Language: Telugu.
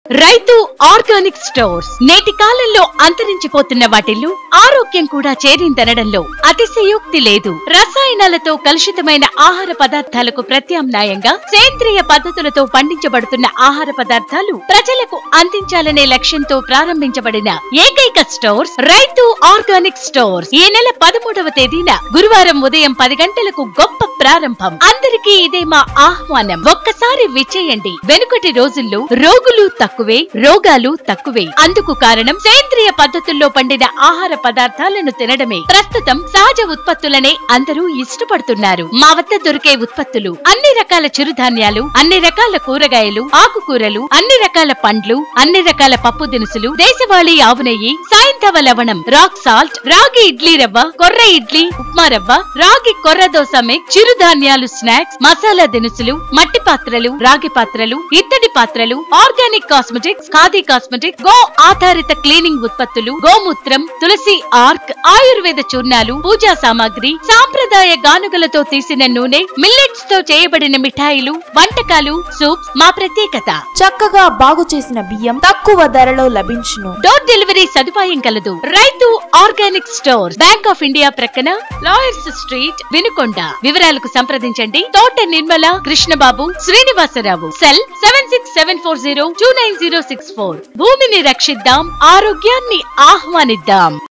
రైతు ఆర్గానిక్ స్టోర్స్ నేటి కాలంలో అంతరించిపోతున్న వాటిల్లో ఆరోగ్యం కూడా చేరిందనడంలో అతిశయోక్తి లేదు రసాయనాలతో కలుషితమైన ఆహార పదార్థాలకు ప్రత్యామ్నాయంగా సేంద్రియ పద్ధతులతో పండించబడుతున్న ఆహార పదార్థాలు ప్రజలకు అందించాలనే లక్ష్యంతో ప్రారంభించబడిన ఏకైక స్టోర్స్ రైతు ఆర్గానిక్ స్టోర్స్ ఈ నెల పదమూడవ తేదీన గురువారం ఉదయం పది గంటలకు గొప్ప ప్రారంభం అందరికీ ఇదే మా ఆహ్వానం ఒక్కసారి విచ్చేయండి వెనుకటి రోజుల్లో రోగులు తక్కువే రోగాలు తక్కువే అందుకు కారణం సేంద్రియ పద్ధతుల్లో పండిన ఆహార పదార్థాలను తినడమే ప్రస్తుతం సహజ ఉత్పత్తులనే అందరూ ఇష్టపడుతున్నారు మా వద్ద దొరికే ఉత్పత్తులు అన్ని రకాల చిరుధాన్యాలు అన్ని రకాల కూరగాయలు ఆకుకూరలు అన్ని రకాల పండ్లు అన్ని రకాల పప్పు దినుసులు దేశవాళీ ఆవు నెయ్యి సాయంతవ లవణం రాక్ సాల్ట్ రాగి ఇడ్లీ రవ్వ కొర్ర ఇడ్లీ ఉప్మా రవ్వ రాగి కొర్ర దోశ మిక్స్ చిరుధాన్యాలు స్నాక్స్ మసాలా దినుసులు మట్టి పాత్రలు రాగి పాత్రలు ఇత్తడి పాత్రలు ఆర్గానిక్ కాస్మెటిక్స్ ఖాదీ కాస్మెటిక్స్ గో ఆధారిత క్లీనింగ్ ఉత్పత్తులు గోమూత్రం తులసి ఆర్క్ ఆయుర్వేద చూర్ణాలు పూజా సామాగ్రి సాంప్రదాయ గానుగలతో తీసిన నూనె మిల్లెట్స్ తో చేయబడిన మిఠాయిలు వంటకాలు సూప్స్ మా ప్రత్యేకత చక్కగా బాగు చేసిన బియ్యం తక్కువ ధరలో లభించును డోర్ డెలివరీ సదుపాయం కలదు Raitu organic store bank of India ప్రక్కన లాయర్స్ స్ట్రీట్ వినుకొండ వివరాలకు సంప్రదించండి Thota Nirmala Krishnababu Srinivasarao cell seven six seven four zero two nine zero six four భూమిని రక్షిద్దాం ఆరోగ్యాన్ని ఆహ్వానిద్దాం